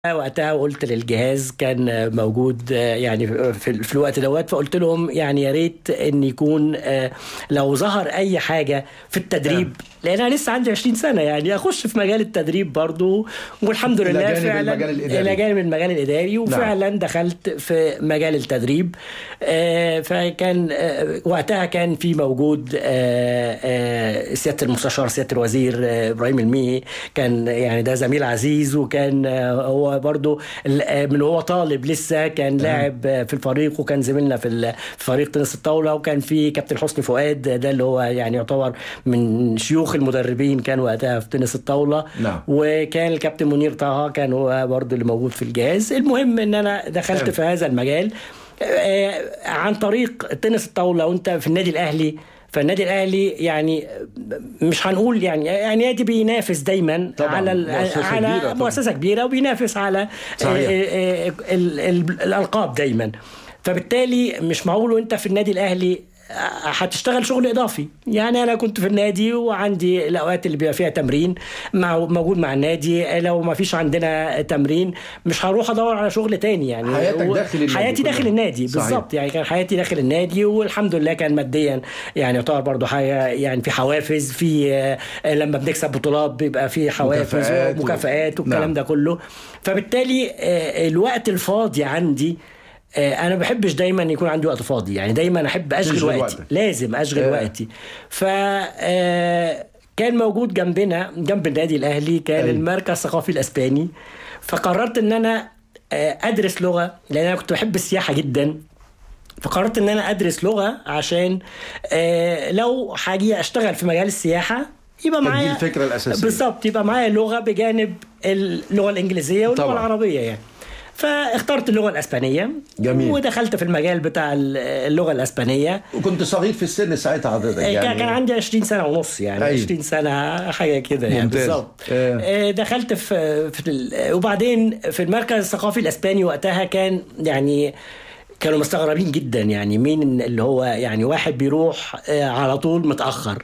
وقتها وقلت للجهاز كان موجود يعني في, في الوقت دوت فقلت لهم يعني يا ريت ان يكون لو ظهر اي حاجه في التدريب لان انا لسه عندي 20 سنه يعني اخش في مجال التدريب برضو والحمد لله إلى جانب فعلا المجال الإداري. الى جانب المجال الاداري وفعلا نعم. دخلت في مجال التدريب آه، فكان آه، وقتها كان في موجود آه، آه، سياده المستشار سياده الوزير آه، ابراهيم الميهي كان يعني ده زميل عزيز وكان آه، هو برضو ال- آه، من هو طالب لسه كان لاعب آه، في الفريق وكان زميلنا في ال- في فريق تنس الطاوله وكان في كابتن حسني فؤاد ده اللي هو يعني يعتبر من شيوخ المدربين كان وقتها في تنس الطاوله نعم. وكان الكابتن منير طه كان هو برضو اللي موجود في الجهاز المهم ان انا دخلت حلو. في هذا المجال آه، عن طريق تنس الطاوله وانت في النادي الاهلي فالنادي الاهلي يعني مش هنقول يعني يعني نادي بينافس دايما طبعاً، على ال- مؤسسة على كبيرة طبعاً. مؤسسه كبيره وبينافس على صحيح. آه، آه، آه، ال- ال- الالقاب دايما فبالتالي مش معقول وانت في النادي الاهلي هتشتغل شغل اضافي يعني انا كنت في النادي وعندي الاوقات اللي بيبقى فيها تمرين مع موجود مع النادي لو ما فيش عندنا تمرين مش هروح ادور على شغل تاني يعني حياتك و- داخل النادي حياتي كلها. داخل النادي صحيح. بالظبط يعني كان حياتي داخل النادي والحمد لله كان ماديا يعني يعتبر برضه حاجه يعني في حوافز في آه، لما بنكسب بطولات بيبقى في حوافز مكافآت و- ومكافآت والكلام نعم. ده كله فبالتالي آه، الوقت الفاضي عندي آه، انا ما بحبش دايما يكون عندي وقت فاضي يعني دايما احب اشغل تشغل وقتي وقتك. لازم اشغل آه. وقتي ف آه، كان موجود جنبنا جنب النادي الاهلي كان أيوة. المركز الثقافي الاسباني فقررت ان انا آه، ادرس لغه لان انا كنت بحب السياحه جدا فقررت ان انا ادرس لغه عشان آه، لو هاجي اشتغل في مجال السياحه يبقى كانت دي معايا الفكرة الأساسية. بالظبط يبقى معايا لغه بجانب اللغه الانجليزيه واللغه طبعاً. العربيه يعني فاخترت اللغه الاسبانيه جميل. ودخلت في المجال بتاع اللغه الاسبانيه وكنت صغير في السن ساعتها حضرتك يعني يعني كان عندي 20 سنه ونص يعني أيوة. 20 سنه حاجه كده يعني ممتاز. بالظبط آه. آه، دخلت في, في ال- وبعدين في المركز الثقافي الاسباني وقتها كان يعني كانوا مستغربين جدا يعني مين اللي هو يعني واحد بيروح آه، على طول متاخر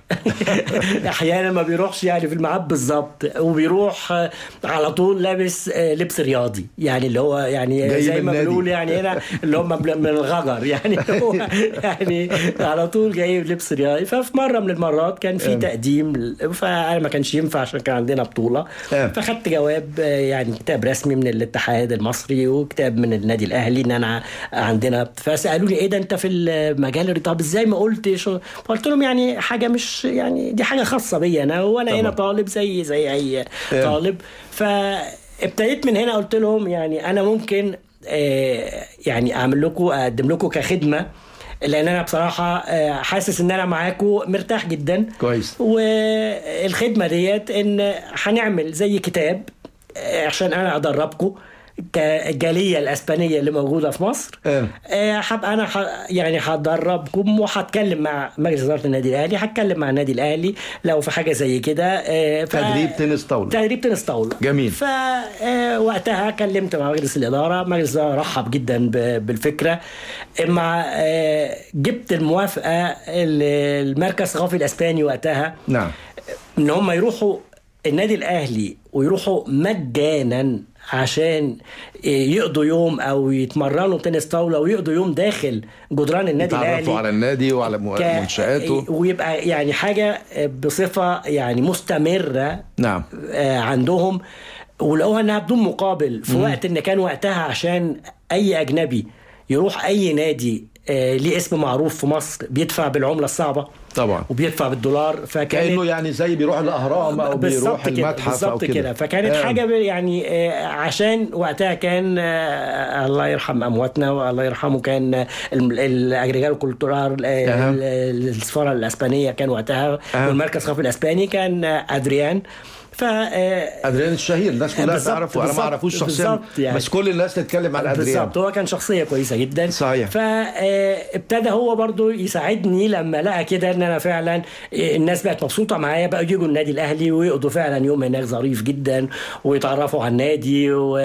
احيانا ما بيروحش يعني في الميعاد بالظبط وبيروح آه، على طول لابس آه، لبس رياضي يعني اللي هو يعني جاي زي من ما النادي. بنقول يعني هنا اللي هم من الغجر يعني هو يعني على طول جايب لبس رياضي ففي مره من المرات كان في آه. تقديم فانا ما كانش ينفع عشان كان عندنا بطوله آه. فخدت جواب آه، يعني كتاب رسمي من الاتحاد المصري وكتاب من النادي الاهلي ان انا عندنا فسالوني ايه ده انت في المجال الرياضي؟ طب ازاي ما قلتش فقلت لهم يعني حاجه مش يعني دي حاجه خاصه بيا انا وانا طبعا. هنا طالب زي زي اي طالب فابتديت من هنا قلت لهم يعني انا ممكن آه، يعني اعمل لكم اقدم لكم كخدمه لان انا بصراحه آه، حاسس ان انا معاكم مرتاح جدا كويس. والخدمه ديت ان هنعمل زي كتاب آه، عشان انا ادربكم كالجاليه الاسبانيه اللي موجوده في مصر آه. آه، هبقى انا ح... يعني هدربكم وهتكلم مع مجلس اداره النادي الاهلي هتكلم مع النادي الاهلي لو في حاجه زي كده آه، ف... تدريب تنس طاولة تدريب تنس طاوله جميل. فوقتها كلمت مع مجلس الاداره مجلس الاداره رحب جدا ب- بالفكره مع آه، جبت الموافقه ال- المركز الثقافي الاسباني وقتها نعم ان هم يروحوا النادي الاهلي ويروحوا مجانا عشان يقضوا يوم او يتمرنوا تنس طاوله ويقضوا يوم داخل جدران النادي الاهلي تعرفوا على النادي وعلى مو- ك- منشآته ويبقى يعني حاجه بصفه يعني مستمره نعم آه، عندهم ولقوها انها بدون مقابل في وقت ان كان وقتها عشان اي اجنبي يروح اي نادي آه، ليه اسم معروف في مصر بيدفع بالعمله الصعبه طبعا وبيدفع بالدولار فكانت كانه يعني زي بيروح الاهرام او بيروح بالظبط كده المتحف او بالظبط كده كده فكانت آه. حاجه ب- يعني آه، عشان وقتها كان آه، الله يرحم امواتنا والله يرحمه كان آه، الم- الاجريجال كولتورال آه، أها. ال- ال- السفاره الاسبانيه كان وقتها أها. والمركز الثقافي الاسباني كان آه، ادريان ف آه، ادريان الشهير الناس كلها بالظبط، تعرفه انا ما بالظبط، اعرفوش شخصيا بالظبط يعني. بس كل الناس تتكلم عن ادريان بالظبط هو كان شخصيه كويسه جدا صحيح. فابتدى هو برضو يساعدني لما لقى كده ان انا فعلا آه، الناس بقت مبسوطه معايا بقى يجوا النادي الاهلي ويقضوا فعلا يوم هناك ظريف جدا ويتعرفوا على النادي و...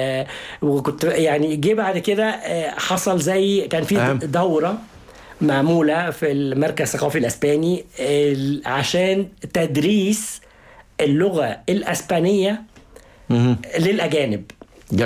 وكنت يعني جه بعد كده آه، حصل زي كان في أهم. دوره معموله في المركز الثقافي الاسباني ال- عشان تدريس اللغه الاسبانيه للاجانب